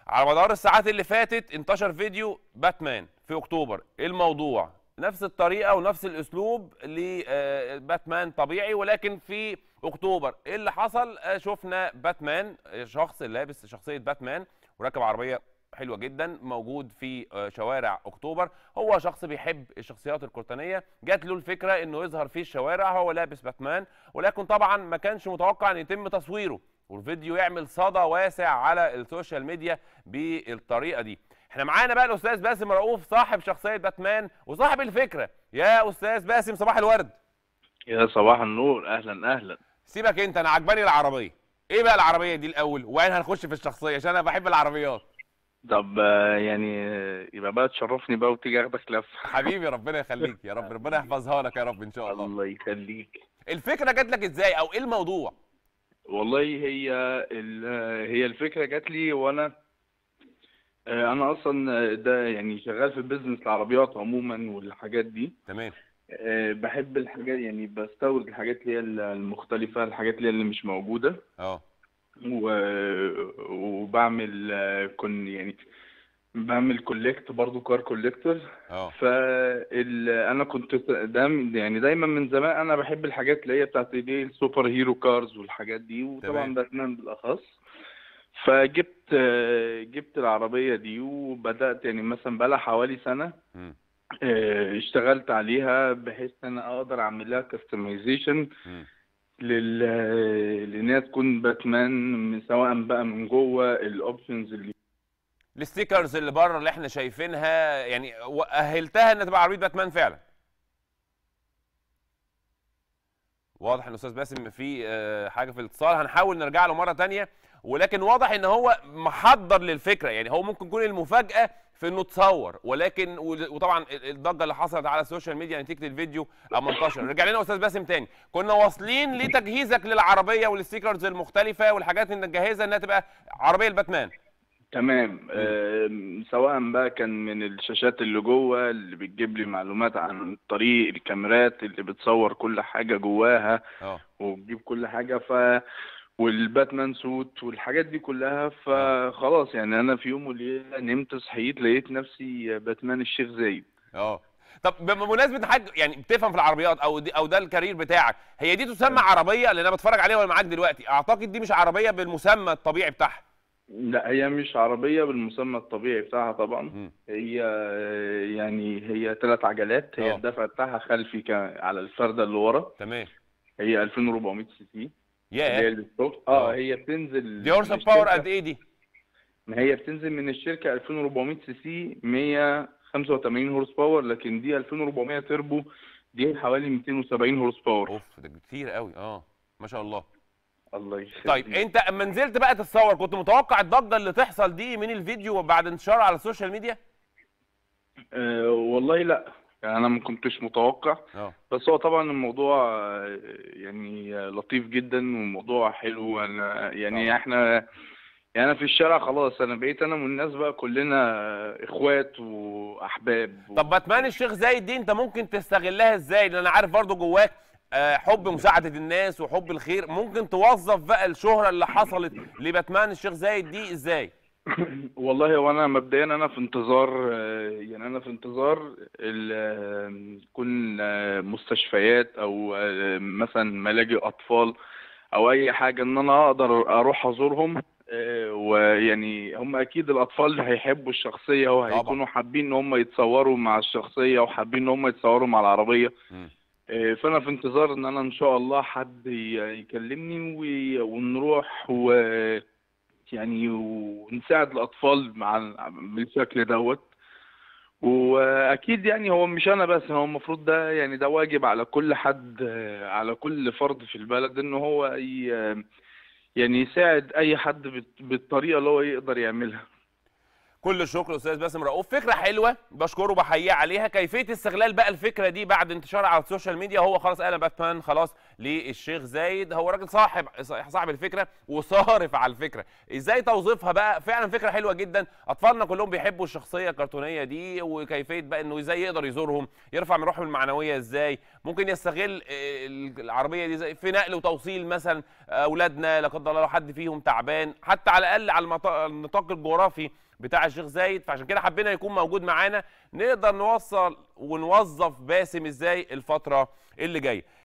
على مدار الساعات اللي فاتت انتشر فيديو باتمان في اكتوبر ايه الموضوع نفس الطريقه ونفس الاسلوب لباتمان طبيعي ولكن في اكتوبر ايه اللي حصل آه، شفنا باتمان آه، شخص لابس شخصيه باتمان وراكب عربيه حلوه جدا موجود في آه، شوارع اكتوبر هو شخص بيحب الشخصيات الكرتونيه جات له الفكره انه يظهر في الشوارع هو لابس باتمان ولكن طبعا ما كانش متوقع ان يتم تصويره والفيديو يعمل صدى واسع على السوشيال ميديا بالطريقه دي احنا معانا بقى الاستاذ باسم رؤوف صاحب شخصيه باتمان وصاحب الفكره يا استاذ باسم صباح الورد يا صباح النور اهلا اهلا سيبك انت انا عجباني العربيه ايه بقى العربيه دي الاول وبعدين هنخش في الشخصيه عشان انا بحب العربيات طب آه، يعني آه، يبقى بقى تشرفني بقى وتيجي اخدك لفه حبيبي ربنا يخليك يا رب ربنا يحفظها لك يا رب ان شاء الله الله يخليك الفكره جات لك ازاي او ايه الموضوع والله هي ال- آه، هي الفكره جات لي وانا آه، انا اصلا آه، ده يعني شغال في بيزنس العربيات عموما والحاجات دي تمام آه، بحب الحاجات يعني بستورد الحاجات اللي هي المختلفه الحاجات اللي هي اللي مش موجوده اه و... وبعمل آه، كن يعني بعمل كوليكت برضو كار كوليكتور اه فال انا كنت دا يعني دايما من زمان انا بحب الحاجات اللي هي بتاعت دي السوبر هيرو كارز والحاجات دي تمام. وطبعا باتمان بالاخص فجبت آه، جبت العربيه دي وبدات يعني مثلا بقالها حوالي سنه مم. آه، اشتغلت عليها بحيث ان انا اقدر اعمل لها كاستمايزيشن مم. لل لانها تكون باتمان من- سواء بقى من جوه الاوبشنز اللي الستيكرز اللي بره اللي احنا شايفينها يعني اهلتها انها تبقى عربيه باتمان فعلا واضح ان استاذ باسم في آه، حاجه في الاتصال هنحاول نرجع له مره تانية ولكن واضح ان هو محضر للفكره يعني هو ممكن يكون المفاجاه في انه تصور ولكن وطبعا الضجه اللي حصلت على السوشيال ميديا نتيجه الفيديو اما انتشر رجع لنا استاذ باسم تاني كنا واصلين لتجهيزك للعربيه والستيكرز المختلفه والحاجات اللي نجهزها انها تبقى عربيه الباتمان تمام آم، سواء بقى كان من الشاشات اللي جوه اللي بتجيب لي معلومات عن الطريق الكاميرات اللي بتصور كل حاجة جواها اه وبتجيب كل حاجة ف والباتمان سوت والحاجات دي كلها فخلاص يعني انا في يوم وليلة نمت صحيت لقيت نفسي باتمان الشيخ زايد اه طب بمناسبه حاجه يعني بتفهم في العربيات او دي او ده الكارير بتاعك هي دي تسمى عربيه لان انا بتفرج عليها وانا معاك دلوقتي اعتقد دي مش عربيه بالمسمى الطبيعي بتاعها لا هي مش عربية بالمسمى الطبيعي بتاعها طبعا مم. هي يعني هي ثلاث عجلات هي اه. الدفع بتاعها خلفي كان على الفردة اللي ورا تمام هي 2400 سي سي اللي هي ياه الستوك اه. اه هي بتنزل دي هورس من باور الشركة- قد ايه دي ما هي بتنزل من الشركة 2400 سي سي 185 هورس باور لكن دي 2400 تربو دي حوالي 270 هورس باور اوف ده كتير قوي اه ما شاء الله الله يخليك طيب انت اما نزلت بقى تتصور كنت متوقع الضجه اللي تحصل دي من الفيديو بعد انتشاره على السوشيال ميديا آه والله لا يعني انا ما كنتش متوقع اه بس هو طبعا الموضوع آه، يعني آه، لطيف جدا والموضوع حلو انا يعني طبعا. احنا يعني انا في الشارع خلاص انا بقيت انا والناس بقى كلنا آه، اخوات واحباب و... طب باتمان الشيخ زايد دي انت ممكن تستغلها ازاي لان انا عارف برضو جواك آه، حب مساعده الناس وحب الخير ممكن توظف بقى الشهره اللي حصلت لباتمان الشيخ زايد دي ازاي والله هو انا مبدئيا انا في انتظار آه، يعني انا في انتظار ال- آه، يكون آه، مستشفيات او آه، مثلا ملاجئ اطفال او اي حاجه ان انا اقدر اروح ازورهم آه، ويعني هم اكيد الاطفال هيحبوا الشخصيه وهيكونوا حابين ان هم يتصوروا مع الشخصيه وحابين ان هم يتصوروا مع العربيه مم. آه، فانا في انتظار ان انا ان شاء الله حد ي- يكلمني وي- ونروح و يعني ونساعد الاطفال مع بالشكل دوت واكيد يعني هو مش انا بس هو المفروض ده يعني ده واجب على كل حد آه، على كل فرد في البلد ان هو ي- يعني يساعد اي حد بت- بالطريقه اللي هو يقدر يعملها كل الشكر استاذ باسم رؤوف فكره حلوه بشكره وبحييه عليها كيفيه استغلال بقى الفكره دي بعد انتشارها على السوشيال ميديا هو خلاص قال باتمان خلاص للشيخ زايد هو راجل صاحب صاحب الفكره وصارف على الفكره ازاي توظيفها بقى فعلا فكره حلوه جدا اطفالنا كلهم بيحبوا الشخصيه الكرتونيه دي وكيفيه بقى انه ازاي يقدر يزورهم يرفع من روحهم المعنويه ازاي ممكن يستغل آه، العربيه دي زي في نقل وتوصيل مثلا اولادنا لا قدر الله لو حد فيهم تعبان حتى على الاقل على المط- النطاق الجغرافي بتاع الشيخ زايد فعشان كده حبينا يكون موجود معانا نقدر نوصل ونوظف باسم ازاي الفتره اللي جايه